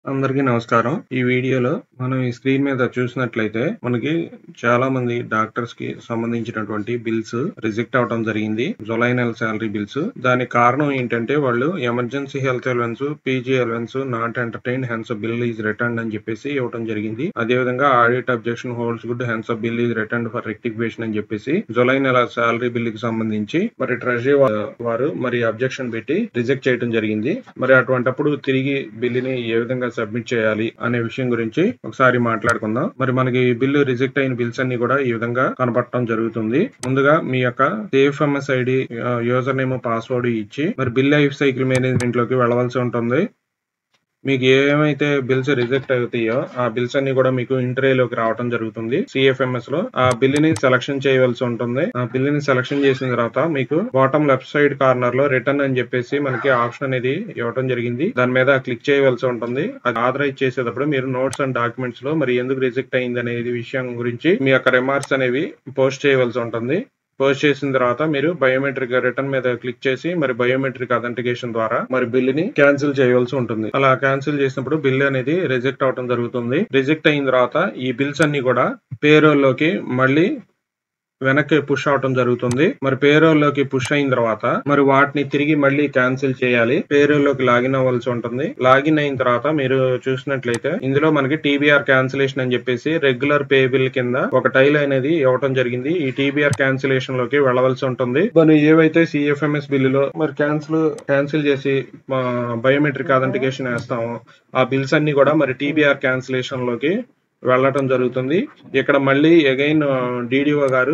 అందరికీ నమస్కారం. ఈ వీడియోలో మనం ఈ స్క్రీన్ మీద చూసినట్లయితే మనకి చాలా మంది డాక్టర్స్ కి సంబంధించినటువంటి బిల్స్ రిజెక్ట్ అవ్వడం జరిగింది. జులై నెల సాలరీ బిల్స్. దానికి కారణం ఏంటంటే వాళ్ళు emergency health allowance, PG allowance not entertain hence bill is return అని చెప్పేసి ఇవ్వడం జరిగింది. అదేవిధంగా audit objection holds good hence bill is return for rectification అని చెప్పేసి జులై నెల సాలరీ బిల్ కి సంబంధించి మరి ట్రెజరీ వారు మరి అబ్జెక్షన్ పెట్టి రిజెక్ట్ చేయడం జరిగింది. మరి అటువంటప్పుడు తిరిగి బిల్లుని ఏ విధంగా సబ్మిట్ చేయాలి అనే విషయం గురించి ఒకసారి మాట్లాడుకుందాం. మరి మనకి బిల్లు రిజెక్ట్ అయిన బిల్స్ అన్ని కూడా ఈ విధంగా కనపడటం జరుగుతుంది. ముందుగా మీ యొక్క CFMS ID user name password ఇచ్చి మరి బిల్ లైఫ్ సైకిల్ మేనేజ్మెంట్ లోకి వెళ్ళవలసి ఉంటుంది. మీకు ఏమైతే బిల్స్ రిజెక్ట్ అవుతాయో ఆ బిల్స్ అన్ని కూడా మీకు ఇంటర్వ్యూలోకి రావడం జరుగుతుంది సిఎఫ్ఎంఎస్ లో ఆ బిల్ ని సెలక్షన్ చేయవలసి ఉంటుంది ఆ బిల్ ని సెలక్షన్ చేసిన తర్వాత మీకు బాటమ్ లెఫ్ట్ సైడ్ కార్నర్ లో రిటర్న్ అని చెప్పేసి మనకి ఆప్షన్ అనేది ఇవ్వడం జరిగింది దాని మీద క్లిక్ చేయవలసి ఉంటుంది అది ఆథరైజ్ చేసేటప్పుడు మీరు నోట్స్ అండ్ డాక్యుమెంట్స్ లో మరి ఎందుకు రిజెక్ట్ అయింది అనేది విషయం గురించి మీ యొక్క రిమార్క్స్ అనేవి పోస్ట్ చేయవలసి ఉంటుంది పోస్ట్ చేసిన తర్వాత మీరు బయోమెట్రిక్ రిటర్న్ మీద క్లిక్ చేసి మరి బయోమెట్రిక్ అథెంటికేషన్ ద్వారా మరి బిల్ ని క్యాన్సిల్ చేయవలసి ఉంటుంది అలా క్యాన్సిల్ చేసినప్పుడు బిల్ అనేది రిజెక్ట్ అవడం జరుగుతుంది రిజెక్ట్ అయిన తర్వాత ఈ బిల్స్ అన్ని కూడా పేరోల్ లోకి మళ్ళీ వెనక్కి పుష్ అవటం జరుగుతుంది మరి పేరోల్ లోకి పుష్ అయిన తర్వాత మరి వాటిని తిరిగి మళ్ళీ క్యాన్సిల్ చేయాలి పేరోల్ లోకి లాగిన్ అవ్వాల్సి ఉంటుంది లాగిన్ అయిన తర్వాత మీరు చూసినట్లయితే ఇందులో మనకి టీబీఆర్ క్యాన్సిలేషన్ అని చెప్పేసి రెగ్యులర్ పే బిల్ కింద ఒక టైల్ అనేది ఇవ్వటం జరిగింది ఈ టీబీఆర్ క్యాన్సిలేషన్ లోకి వెళ్ళవలసి ఉంటుంది మనం ఏవైతే సిఎఫ్ఎంఎస్ బిల్లులో మరి క్యాన్సిల్ క్యాన్సిల్ చేసి బయోమెట్రిక్ అథెంటికేషన్ వేస్తామో ఆ బిల్స్ అన్ని కూడా మరి టీబీఆర్ క్యాన్సిలేషన్ లోకి వెళ్ళటం జరుగుతుంది ఇక్కడ మళ్ళీ అగైన్ డిడిఓ గారు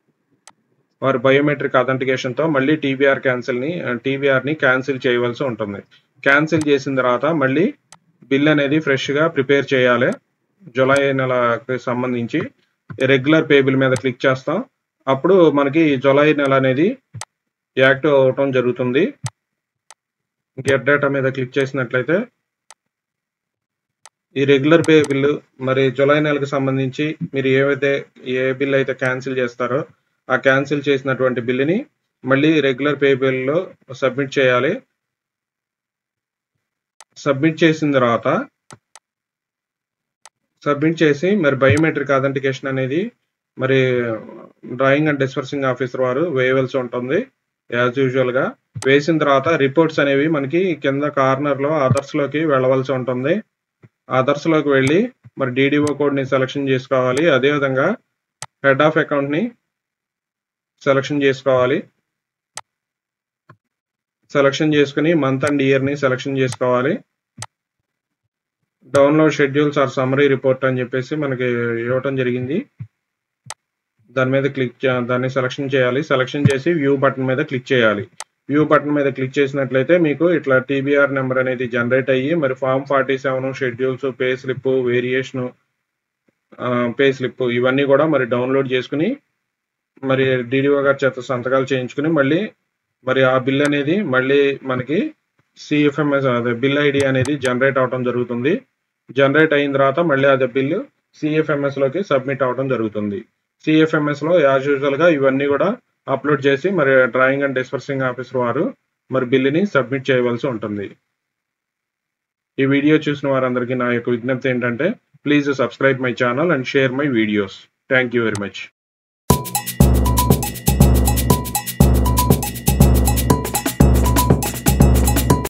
వారి బయోమెట్రిక్ అథెంటికేషన్ తో మళ్ళీ టీబీఆర్ క్యాన్సిల్ ని టీబీఆర్ ని క్యాన్సిల్ చేయవలసి ఉంటుంది క్యాన్సిల్ చేసిన తర్వాత మళ్ళీ బిల్ అనేది ఫ్రెష్ గా ప్రిపేర్ చేయాలి జూలై నెలకి సంబంధించి రెగ్యులర్ పే బిల్ మీద క్లిక్ చేస్తాం అప్పుడు మనకి జూలై నెల అనేది యాక్టివ్ అవటం జరుగుతుంది గెట్ డేటా మీద క్లిక్ చేసినట్లయితే ఈ రెగ్యులర్ పే బిల్లు మరి జూలై నెలకు సంబంధించి మీరు ఏవైతే ఏ బిల్ అయితే క్యాన్సిల్ చేస్తారో ఆ క్యాన్సిల్ చేసినటువంటి బిల్లుని మళ్ళీ రెగ్యులర్ పే బిల్లో సబ్మిట్ చేయాలి సబ్మిట్ చేసిన తర్వాత సబ్మిట్ చేసి మరి బయోమెట్రిక్ అథెంటికేషన్ అనేది మరి డ్రాయింగ్ అండ్ డిస్పర్సింగ్ ఆఫీసర్ వారు వేయవలసి ఉంటుంది యాజ్ యూజువల్ గా వేసిన తర్వాత రిపోర్ట్స్ అనేవి మనకి కింద కార్నర్ లో అదర్స్ లోకి వెళ్ళవలసి ఉంటుంది అదర్స్ లోకి వెళ్ళి మరి డిడిఓ కోడ్ ని సెలక్షన్ చేసుకోవాలి అదేవిధంగా హెడ్ ఆఫ్ అకౌంట్ ని సెలక్షన్ చేసుకోవాలి సెలక్షన్ చేసుకుని మంత్ అండ్ ఇయర్ ని సెలక్షన్ చేసుకోవాలి download schedules or summary report అని చెప్పేసి మనకి ఇవ్వటం జరిగింది దాని మీద క్లిక్ దాన్ని సెలక్షన్ చేయాలి సెలక్షన్ చేసి వ్యూ బటన్ మీద క్లిక్ చేయాలి వ్యూ బటన్ మీద క్లిక్ చేసినట్లయితే మీకు ఇట్లా టీబీఆర్ నెంబర్ అనేది జనరేట్ అయ్యి మరి form forty seven schedules pay slip variation pay slip ఇవన్నీ కూడా మరి డౌన్లోడ్ చేసుకుని మరి డిడిఓ గారి చేత సంతకాలు చేయించుకుని మళ్ళీ మరి ఆ బిల్ అనేది మళ్ళీ మనకి సిఎఫ్ఎంఎస్ అదే బిల్ ఐడి అనేది జనరేట్ అవడం జరుగుతుంది జనరేట్ అయిన తర్వాత మళ్ళీ అదే బిల్లు సిఎఫ్ఎంఎస్ లోకి సబ్మిట్ అవడం జరుగుతుంది సిఎఫ్ఎంఎస్ లో యాజ్ యూజువల్ గా ఇవన్నీ కూడా అప్లోడ్ చేసి మరి డ్రాయింగ్ అండ్ డిస్పర్సింగ్ ఆఫీసర్ వారు మరి బిల్లుని సబ్మిట్ చేయవలసి ఉంటుంది ఈ వీడియో చూసిన వారందరికీ నా యొక్క విజ్ఞప్తి ఏంటంటే please subscribe my channel and share my videos thank you very much